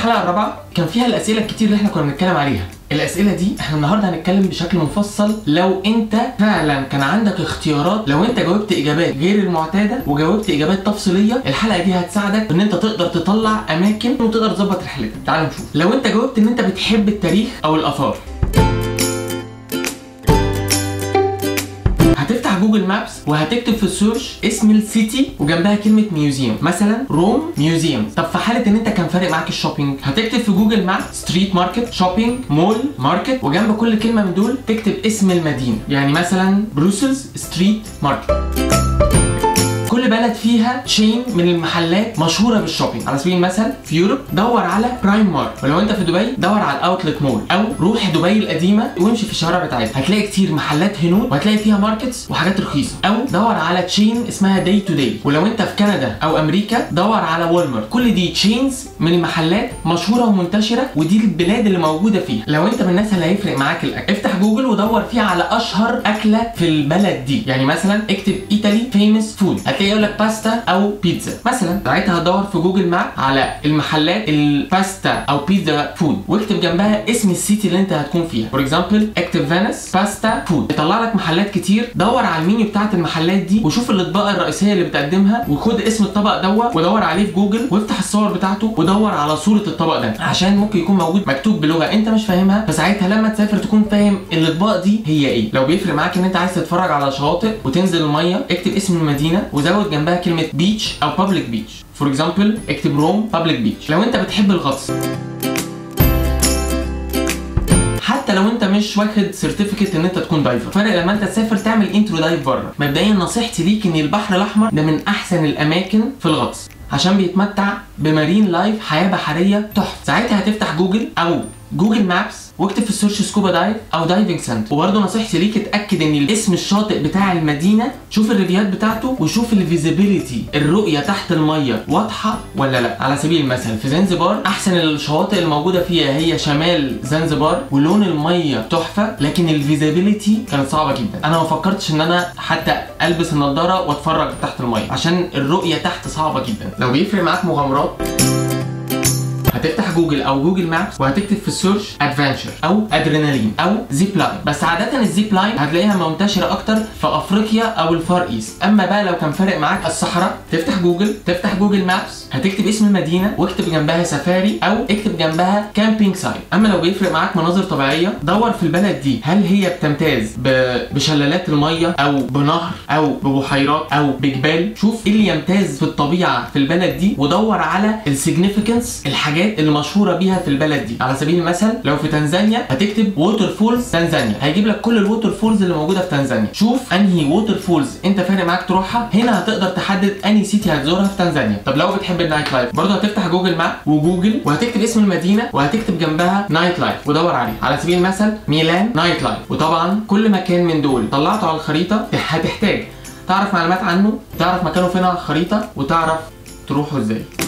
الحلقه الرابعه كان فيها الاسئله الكتير اللي احنا كنا بنتكلم عليها الاسئله دي احنا النهارده هنتكلم بشكل مفصل لو انت فعلا كان عندك اختيارات لو انت جاوبت اجابات غير المعتاده وجاوبت اجابات تفصيليه الحلقه دي هتساعدك ان انت تقدر تطلع اماكن وتقدر تظبط رحلتك تعال نشوف لو انت جاوبت ان انت بتحب التاريخ او الاثار هتفتح جوجل مابس وهتكتب في السيرش اسم السيتي وجنبها كلمه ميوزيوم مثلا روم ميوزيوم طب في حاله ان انت كان فارق معاك الشوبينج هتكتب في جوجل ماب ستريت ماركت شوبينج مول ماركت وجنب كل كلمه من دول تكتب اسم المدينه يعني مثلا بروسلز ستريت ماركت كل بلد فيها تشين من المحلات مشهوره بالشوبينج على سبيل المثل في يوروب دور على برايم مارك ولو انت في دبي دور على الاوتلت مول او روح دبي القديمه وامشي في الشوارع بتاعتها هتلاقي كتير محلات هنود وهتلاقي فيها ماركتس وحاجات رخيصه او دور على تشين اسمها داي تو داي ولو انت في كندا او امريكا دور على والمارت كل دي تشينز من المحلات مشهوره ومنتشره ودي البلاد اللي موجوده فيها لو انت من الناس اللي هيفرق معاك الاكل افتح جوجل ودور فيها على اشهر اكله في البلد دي يعني مثلا اكتب ايطالي فيمس فود هتلاقي يقول لك باستا او بيتزا مثلا ساعتها هدور في جوجل ماب على المحلات الباستا او بيتزا فود واكتب جنبها اسم السيتي اللي انت هتكون فيها فور اكزامبل اكتب فينيس باستا فود يطلع لك محلات كتير دور على المنيو بتاعت المحلات دي وشوف الاطباق الرئيسيه اللي بتقدمها وخد اسم الطبق دوا ودور عليه في جوجل وافتح الصور بتاعته ودور على صوره الطبق ده عشان ممكن يكون موجود مكتوب بلغه انت مش فاهمها فساعتها لما تسافر تكون فاهم الاطباق دي هي ايه لو بيفرق معاك ان انت عايز تتفرج على شواطئ وتنزل الميه اكتب اسم المدينه وزود جنبها كلمه بيتش او بابليك بيتش فور اكزامبل اكتب روم بابليك بيتش لو انت بتحب الغطس حتى لو انت مش واخد سيرتيفيكت ان انت تكون دايفر فرق لما انت تسافر تعمل انترو دايف بره مبدئيا نصيحتي ليك ان البحر الاحمر ده من احسن الاماكن في الغطس عشان بيتمتع بمارين لايف حياه بحريه تحفه ساعتها هتفتح جوجل او جوجل مابس واكتب في السيرش سكوبا دايف او دايفنج سنتر وبرده نصيحتي ليك اتاكد ان اسم الشاطئ بتاع المدينه شوف الريفيوهات بتاعته وشوف الفيزيبيليتي الرؤيه تحت الميه واضحه ولا لا على سبيل المثل في زنزبار احسن الشواطئ الموجوده فيها هي شمال زنزبار ولون الميه تحفه لكن الفيزيبيليتي كانت صعبه جدا انا ما فكرتش ان انا حتى البس النضاره واتفرج تحت الميه عشان الرؤيه تحت صعبه جدا لو بيفرق معاك مغامرات هتفتح جوجل او جوجل مابس وهتكتب في السيرش ادفنتشر او ادرينالين او زيب لاين بس عاده الزيب لاين هتلاقيها منتشره اكتر في افريقيا او الفار ايست اما بقى لو كان فارق معاك الصحراء تفتح جوجل تفتح جوجل مابس هتكتب اسم المدينه واكتب جنبها سفاري او اكتب جنبها كامبينج سايت اما لو بيفرق معاك مناظر طبيعيه دور في البلد دي هل هي بتمتاز ب- بشلالات الميه او بنهر او ببحيرات او بجبال شوف ايه اللي يمتاز في الطبيعه في البلد دي ودور على السيجنيفيكانس الحاجات اللي مشهوره بيها في البلد دي على سبيل المثل لو في تنزانيا هتكتب ووتر فولز تنزانيا هيجيب لك كل الووتر فولز اللي موجوده في تنزانيا شوف انهي ووتر فولز انت فارق معاك تروحها هنا هتقدر تحدد انهي سيتي هتزورها في تنزانيا طب لو بتحب النايت لايف برضه هتفتح جوجل ماب وجوجل وهتكتب اسم المدينه وهتكتب جنبها نايت لايف ودور عليه على سبيل المثل ميلان نايت لايف وطبعا كل مكان من دول طلعته على الخريطه هتحتاج تعرف معلومات عنه تعرف مكانه فين على الخريطه وتعرف تروحوا ازاي